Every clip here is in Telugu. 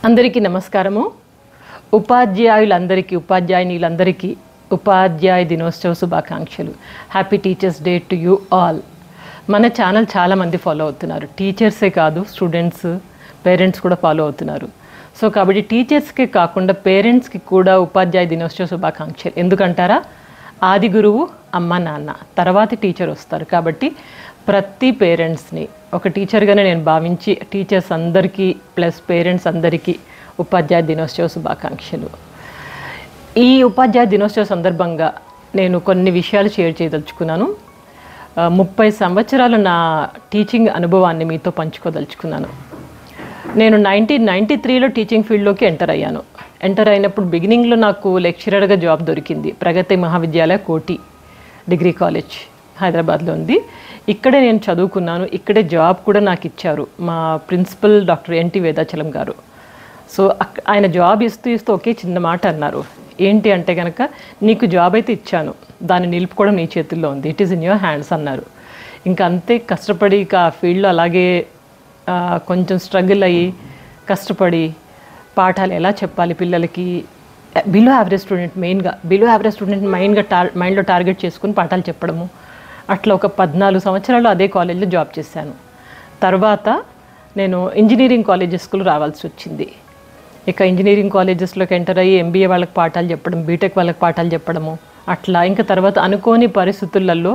అందరికీ నమస్కారము ఉపాధ్యాయులందరికీ ఉపాధ్యాయునిలందరికీ ఉపాధ్యాయ దినోత్సవ శుభాకాంక్షలు happy teachers day to you all మన ఛానల్ చాలామంది ఫాలో అవుతున్నారు టీచర్సే కాదు స్టూడెంట్స్ పేరెంట్స్ కూడా ఫాలో అవుతున్నారు సో కాబట్టి టీచర్స్కే కాకుండా పేరెంట్స్కి కూడా ఉపాధ్యాయ దినోత్సవ శుభాకాంక్షలు ఎందుకంటారా ఆది గురువు అమ్మ నాన్న తర్వాత టీచర్ వస్తారు కాబట్టి ప్రతి పేరెంట్స్ని ఒక టీచర్గానే నేను భావించి టీచర్స్ అందరికీ ప్లస్ పేరెంట్స్ అందరికీ ఉపాధ్యాయ దినోత్సవ శుభాకాంక్షలు ఈ ఉపాధ్యాయ దినోత్సవ సందర్భంగా నేను కొన్ని విషయాలు షేర్ చేయదలుచుకున్నాను ఆ, ముప్పై సంవత్సరాల నా టీచింగ్ అనుభవాన్ని మీతో పంచుకోదలుచుకున్నాను నేను నైన్టీన్ నైంటీ త్రీలో టీచింగ్ ఫీల్డ్లోకి ఎంటర్ అయ్యాను ఎంటర్ అయినప్పుడు బిగినింగ్లో నాకు లెక్చరర్గా జాబ్ దొరికింది ప్రగతి మహావిద్యాలయ కోటి డిగ్రీ కాలేజ్ హైదరాబాద్లో ఉంది ఇక్కడే నేను చదువుకున్నాను ఇక్కడే జాబ్ కూడా నాకు ఇచ్చారు మా ప్రిన్సిపల్ డాక్టర్ ఎన్టీ వేదాచలం గారు సో అక్- ఆయన జాబ్ ఇస్తూ ఇస్తూ ఒకే చిన్న మాట అన్నారు ఏంటి అంటే కనుక నీకు జాబ్ అయితే ఇచ్చాను దాన్ని నిలుపుకోవడం నీ చేతుల్లో ఉంది it is in your hands అన్నారు ఇంకా అంతే కష్టపడి ఇక ఆ ఫీల్డ్లో అలాగే ఆ, కొంచెం స్ట్రగుల్ అయ్యి కష్టపడి పాఠాలు ఎలా చెప్పాలి పిల్లలకి బిలో యావరేజ్ స్టూడెంట్ మెయిన్గా బిలో యావరేజ్ స్టూడెంట్ మైండ్గా టార్ మైండ్లో టార్గెట్ చేసుకుని పాఠాలు చెప్పడము అట్లా ఒక పద్నాలుగు సంవత్సరాలు అదే కాలేజ్లో జాబ్ చేశాను తర్వాత నేను ఇంజనీరింగ్ కాలేజెస్కు రావాల్సి వచ్చింది ఇక ఇంజనీరింగ్ కాలేజెస్లోకి ఎంటర్ అయ్యి ఎంబీఏ వాళ్ళకి పాఠాలు చెప్పడం బీటెక్ వాళ్ళకి పాఠాలు చెప్పడము అట్లా ఇంకా తర్వాత అనుకోని పరిస్థితులలో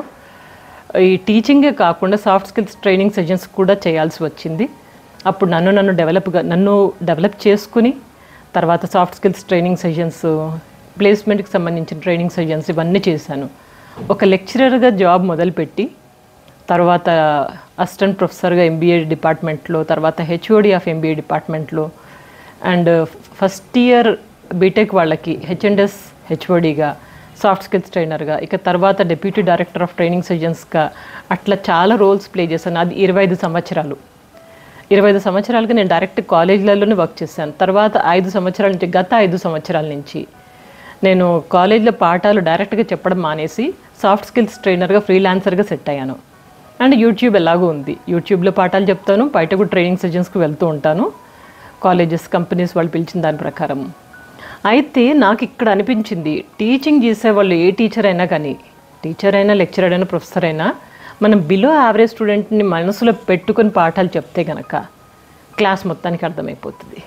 ఈ టీచింగే కాకుండా సాఫ్ట్ స్కిల్స్ ట్రైనింగ్ సెషన్స్ కూడా చేయాల్సి వచ్చింది అప్పుడు నన్ను నన్ను డెవలప్గా నన్ను డెవలప్ చేసుకుని తర్వాత సాఫ్ట్ స్కిల్స్ ట్రైనింగ్ సెషన్స్ ప్లేస్మెంట్కి సంబంధించిన ట్రైనింగ్ సెషన్స్ ఇవన్నీ చేశాను ఒక లెక్చరర్గా జాబ్ మొదలుపెట్టి తర్వాత అసిస్టెంట్ ప్రొఫెసర్గా ఎంబీఏ డిపార్ట్మెంట్లో తర్వాత హెచ్ఓడి ఆఫ్ ఎంబీఏ డిపార్ట్మెంట్లో అండ్ ఫస్ట్ ఇయర్ బీటెక్ వాళ్ళకి హెచ్ఎండ్ఎస్ హెచ్ఓడిగా సాఫ్ట్ స్కిల్స్ ట్రైనర్గా ఇక తర్వాత డెప్యూటీ డైరెక్టర్ ఆఫ్ ట్రైనింగ్ సెషన్స్గా అట్లా చాలా రోల్స్ ప్లే చేశాను అది ఇరవై ఐదు సంవత్సరాలు ఇరవై ఐదు సంవత్సరాలుగా నేను డైరెక్ట్ కాలేజీలలోనే వర్క్ చేశాను తర్వాత ఐదు సంవత్సరాల నుంచి గత ఐదు సంవత్సరాల నుంచి నేను కాలేజీలో పాఠాలు డైరెక్ట్గా చెప్పడం మానేసి సాఫ్ట్ స్కిల్స్ ట్రైనర్గా ఫ్రీలాన్సర్గా సెట్ అయ్యాను అండ్ యూట్యూబ్ ఎలాగో ఉంది యూట్యూబ్లో పాఠాలు చెప్తాను బయట కూడా ట్రైనింగ్ సెషన్స్కి వెళ్తూ ఉంటాను కాలేజెస్ కంపెనీస్ వాళ్ళు పిలిచిన దాని ప్రకారం అయితే నాకు ఇక్కడ అనిపించింది టీచింగ్ చేసే వాళ్ళు ఏ టీచర్ అయినా కానీ టీచర్ అయినా లెక్చరర్ అయినా ప్రొఫెసర్ అయినా మనం బిలో యావరేజ్ స్టూడెంట్ని మనసులో పెట్టుకొని పాఠాలు చెప్తే గనక క్లాస్ మొత్తానికి అర్థమైపోతుంది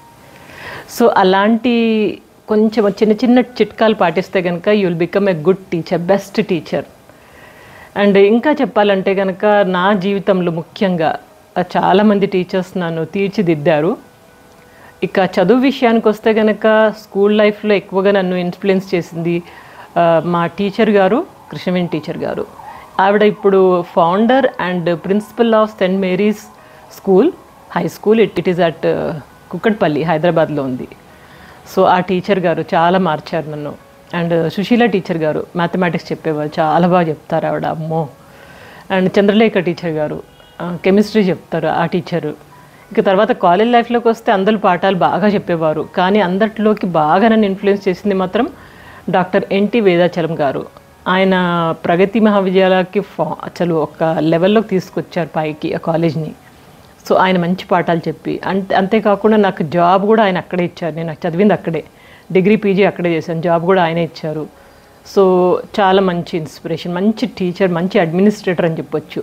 సో అలాంటి కొంచెం చిన్న చిన్న చిట్కాలు పాటిస్తే కనుక you will become a good teacher best teacher and ఇంకా చెప్పాలంటే కనుక నా జీవితంలో ముఖ్యంగా ఆ, చాలామంది టీచర్స్ నన్ను తీర్చిదిద్దారు ఇక చదువు విషయానికి వస్తే కనుక స్కూల్ లైఫ్లో ఎక్కువగా నన్ను ఇన్ఫ్లుయెన్స్ చేసింది ఆ, మా టీచర్ గారు కృష్ణవేణి టీచర్ గారు ఆవిడ ఇప్పుడు founder and principal of Saint Mary's school high school it it is at Kukatpally హైదరాబాద్లో ఉంది సో ఆ టీచర్ గారు చాలా మార్చారు నన్ను అండ్ సుశీల టీచర్ గారు మ్యాథమెటిక్స్ చెప్పేవారు చాలా బాగా చెప్తారు ఆవిడ అమ్మో అండ్ చంద్రలేఖ టీచర్ గారు కెమిస్ట్రీ చెప్తారు ఆ టీచరు ఇక తర్వాత కాలేజ్ లైఫ్లోకి వస్తే అందరు పాఠాలు బాగా చెప్పేవారు కానీ అందరిలోకి బాగా నన్ను ఇన్ఫ్లుయెన్స్ చేసింది మాత్రం డాక్టర్ ఎన్టీ వేదాచలం గారు ఆయన ప్రగతి మహావిద్యాలయకి ఫా అసలు ఒక లెవెల్లోకి తీసుకొచ్చారు పైకి ఆ కాలేజ్ని సో ఆయన మంచి పాఠాలు చెప్పి అంతే అంతేకాకుండా నాకు జాబ్ కూడా ఆయన అక్కడే ఇచ్చారు నేను చదివింది అక్కడే డిగ్రీ పీజీ అక్కడే చేశాను జాబ్ కూడా ఆయనే ఇచ్చారు సో చాలా మంచి ఇన్స్పిరేషన్ మంచి టీచర్ మంచి అడ్మినిస్ట్రేటర్ అని చెప్పొచ్చు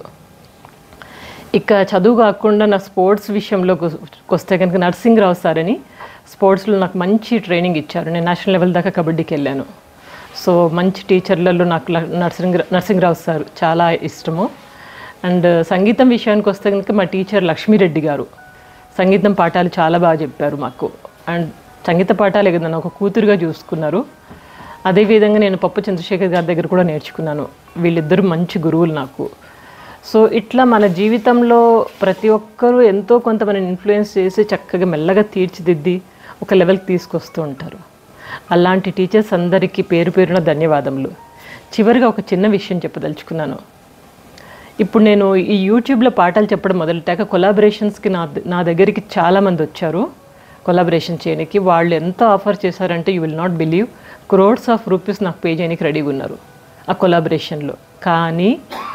ఇక చదువు కాకుండా నా స్పోర్ట్స్ విషయంలోకి వస్తే కనుక నర్సింగ్ రావు సార్ అని స్పోర్ట్స్లో నాకు మంచి ట్రైనింగ్ ఇచ్చారు నేను నేషనల్ లెవెల్ దాకా కబడ్డీకి వెళ్ళాను సో మంచి టీచర్లలో నాకు ల- నర్సింగ్ నర్సింగ్ రావు సార్ చాలా ఇష్టము అండ్ సంగీతం విషయానికి వస్తే కనుక మా టీచర్ లక్ష్మీరెడ్డి గారు సంగీతం పాఠాలు చాలా బాగా చెప్పారు మాకు అండ్ సంగీత పాఠాలే కదా నన్ను ఒక కూతురుగా చూసుకున్నారు అదేవిధంగా నేను పప్పు చంద్రశేఖర్ గారి దగ్గర కూడా నేర్చుకున్నాను వీళ్ళిద్దరూ మంచి గురువులు నాకు సో ఇట్లా మన జీవితంలో ప్రతి ఒక్కరూ ఎంతో కొంత మనని ఇన్ఫ్లుయెన్స్ చేసి చక్కగా మెల్లగా తీర్చిదిద్ది ఒక లెవెల్కి తీసుకొస్తూ ఉంటారు అలాంటి టీచర్స్ అందరికీ పేరు పేరున ధన్యవాదములు చివరిగా ఒక చిన్న విషయం చెప్పదలుచుకున్నాను ఇప్పుడు నేను ఈ యూట్యూబ్లో పాఠాలు చెప్పడం మొదలెట్టాక కొలాబరేషన్స్కి నా నా దగ్గరికి చాలామంది వచ్చారు కొలాబరేషన్ చేయడానికి వాళ్ళు ఎంత ఆఫర్ చేశారంటే you will not believe crores of rupees నాకు పే చేయడానికి రెడీగా ఉన్నారు ఆ కొలాబరేషన్లో కానీ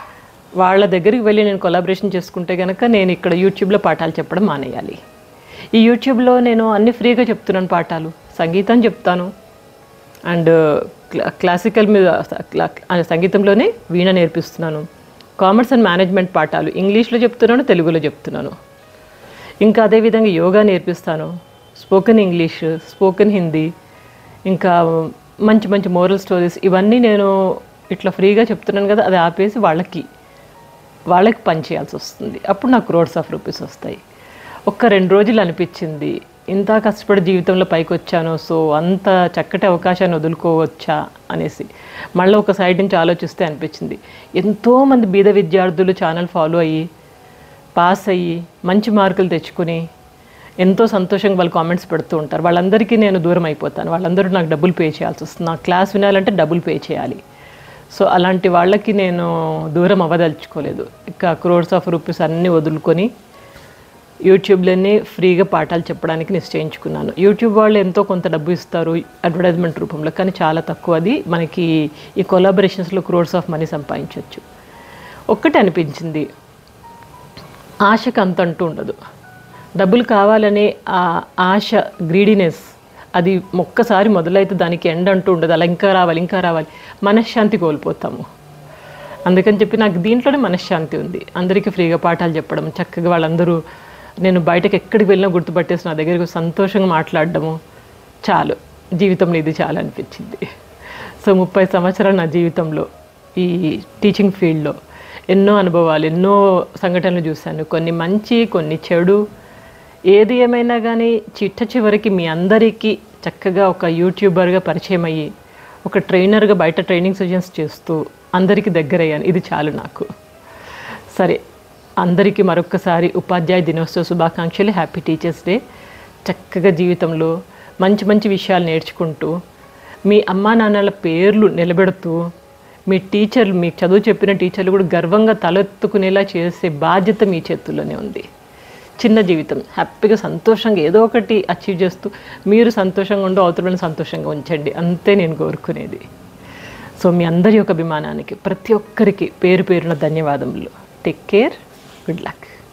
వాళ్ళ దగ్గరికి వెళ్ళి నేను కొలాబరేషన్ చేసుకుంటే కనుక నేను ఇక్కడ యూట్యూబ్లో పాఠాలు చెప్పడం మానేయాలి ఈ యూట్యూబ్లో నేను అన్ని ఫ్రీగా చెప్తున్నాను పాఠాలు సంగీతం చెప్తాను అండ్ క్లా- క్లాసికల్ మీద క్లా- ఆ సంగీతంలోనే వీణ నేర్పిస్తున్నాను కామర్స్ అండ్ మేనేజ్మెంట్ పాఠాలు ఇంగ్లీష్లో చెప్తున్నాను తెలుగులో చెప్తున్నాను ఇంకా అదేవిధంగా యోగా నేర్పిస్తాను స్పోకెన్ ఇంగ్లీష్ స్పోకెన్ హిందీ ఇంకా మంచి మంచి మోరల్ స్టోరీస్ ఇవన్నీ నేను ఇట్లా ఫ్రీగా చెప్తున్నాను కదా అది ఆపేసి వాళ్ళకి వాళ్ళకి పని చేయాల్సి వస్తుంది అప్పుడు నాకు క్రోడ్స్ ఆఫ్ రూపీస్ వస్తాయి ఒక్క రెండు రోజులు అనిపించింది ఇంత కష్టపడి జీవితంలో పైకి వచ్చాను సో అంత చక్కటి అవకాశాన్ని వదులుకోవచ్చా అనేసి మళ్ళీ ఒక సైడ్ నుంచి ఆలోచిస్తే అనిపించింది ఎంతోమంది బీద విద్యార్థులు ఛానల్ ఫాలో అయ్యి పాస్ అయ్యి మంచి మార్కులు తెచ్చుకుని ఎంతో సంతోషంగా వాళ్ళు కామెంట్స్ పెడుతూ ఉంటారు వాళ్ళందరికీ నేను దూరం అయిపోతాను వాళ్ళందరూ నాకు డబ్బులు పే చేయాల్సి వస్తుంది నా క్లాస్ వినాలంటే డబ్బులు పే చేయాలి సో అలాంటి వాళ్ళకి నేను దూరం అవ్వదలుచుకోలేదు ఇక క్రోడ్స్ ఆఫ్ రూపీస్ అన్నీ వదులుకొని యూట్యూబ్లోనే ఫ్రీగా పాఠాలు చెప్పడానికి నిశ్చయించుకున్నాను యూట్యూబ్ వాళ్ళు ఎంతో కొంత డబ్బు ఇస్తారు అడ్వర్టైజ్మెంట్ రూపంలో కానీ చాలా తక్కువ అది మనకి ఈ కొలాబరేషన్స్లో క్రోడ్స్ ఆఫ్ మనీ సంపాదించవచ్చు ఒక్కటి అనిపించింది ఆశకు అంత అంటూ ఉండదు డబ్బులు కావాలనే ఆ ఆశ గ్రీడీనెస్ అది ఒక్కసారి మొదలైతే దానికి ఎండ్ అంటూ ఉండదు అలా ఇంకా రావాలి ఇంకా రావాలి మనశ్శాంతి కోల్పోతాము అందుకని చెప్పి నాకు దీంట్లోనే మనశ్శాంతి ఉంది అందరికీ ఫ్రీగా పాఠాలు చెప్పడం చక్కగా వాళ్ళందరూ నేను బయటకు ఎక్కడికి వెళ్ళినా గుర్తుపట్టేసి నా దగ్గరికి సంతోషంగా మాట్లాడడము చాలు జీవితంలో ఇది చాలా అనిపించింది సో ముప్పై సంవత్సరాలు నా జీవితంలో ఈ టీచింగ్ ఫీల్డ్లో ఎన్నో అనుభవాలు ఎన్నో సంఘటనలు చూశాను కొన్ని మంచి కొన్ని చెడు ఏది ఏమైనా కానీ చిట్ట చివరికి మీ అందరికీ చక్కగా ఒక యూట్యూబర్గా పరిచయం అయ్యి ఒక ట్రైనర్గా బయట ట్రైనింగ్ సెషన్స్ చేస్తూ అందరికీ దగ్గరయ్యాను ఇది చాలు నాకు సరే అందరికీ మరొక్కసారి ఉపాధ్యాయ దినోత్సవ శుభాకాంక్షలు హ్యాపీ టీచర్స్ డే చక్కగా జీవితంలో మంచి మంచి విషయాలు నేర్చుకుంటూ మీ అమ్మా నాన్నల పేర్లు నిలబెడుతూ మీ టీచర్లు మీకు చదువు చెప్పిన టీచర్లు కూడా గర్వంగా తలెత్తుకునేలా చేసే బాధ్యత మీ చేతుల్లోనే ఉంది చిన్న జీవితం హ్యాపీగా సంతోషంగా ఏదో ఒకటి అచీవ్ చేస్తూ మీరు సంతోషంగా ఉండు అవతలని సంతోషంగా ఉంచండి అంతే నేను కోరుకునేది సో మీ అందరి యొక్క అభిమానానికి ప్రతి ఒక్కరికి పేరు పేరున ధన్యవాదములు టేక్ కేర్ గుడ్ లక్